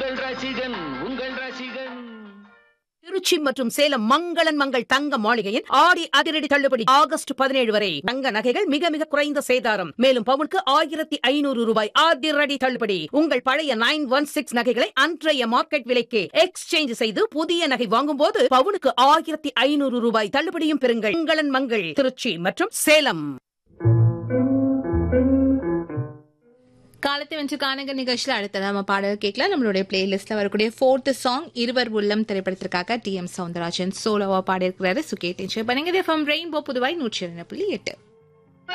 உங்கள் ரசிகன் உங்கள் ரசிகன் திருச்சி மற்றும் சேலம் மங்களன் மங்கள் தங்க மாளிகையின் ஆடி அதிரடி தள்ளுபடி ஆகஸ்ட் பதினேழு வரை தங்க நகைகள் மிக மிக குறைந்த சேதாரம் மேலும் பவுனுக்கு ஆயிரத்தி ஐநூறு ரூபாய் அதிரடி தள்ளுபடி உங்கள் பழைய நைன் ஒன் சிக்ஸ் நகைகளை அன்றைய மார்க்கெட் விலைக்கு எக்ஸ்சேஞ்ச் செய்து புதிய நகை வாங்கும் போது பவுனுக்கு ஆயிரத்தி ஐநூறு ரூபாய் தள்ளுபடியும் பெறுங்கள் மங்களன் மங்கள் திருச்சி மற்றும் சேலம் காலத்தை வென்று காணுங்க நிகழ்ச்சியில் அடுத்தது நம்ம பாடல் கேட்கலாம் நம்மளுடைய பிளேலிஸ்ட்ல வரக்கூடிய ஃபோர்த் சாங் இருவர் உள்ளம் திரைப்படத்திற்காக டி எம் சவுந்தரராஜன் சோலோவா பாடியிருக்கிறாரு சுகேட் என்ஜாய் பண்ணுங்க ரெயின்போ புதுவாய் நூற்றி இரண்டு புள்ளி எட்டு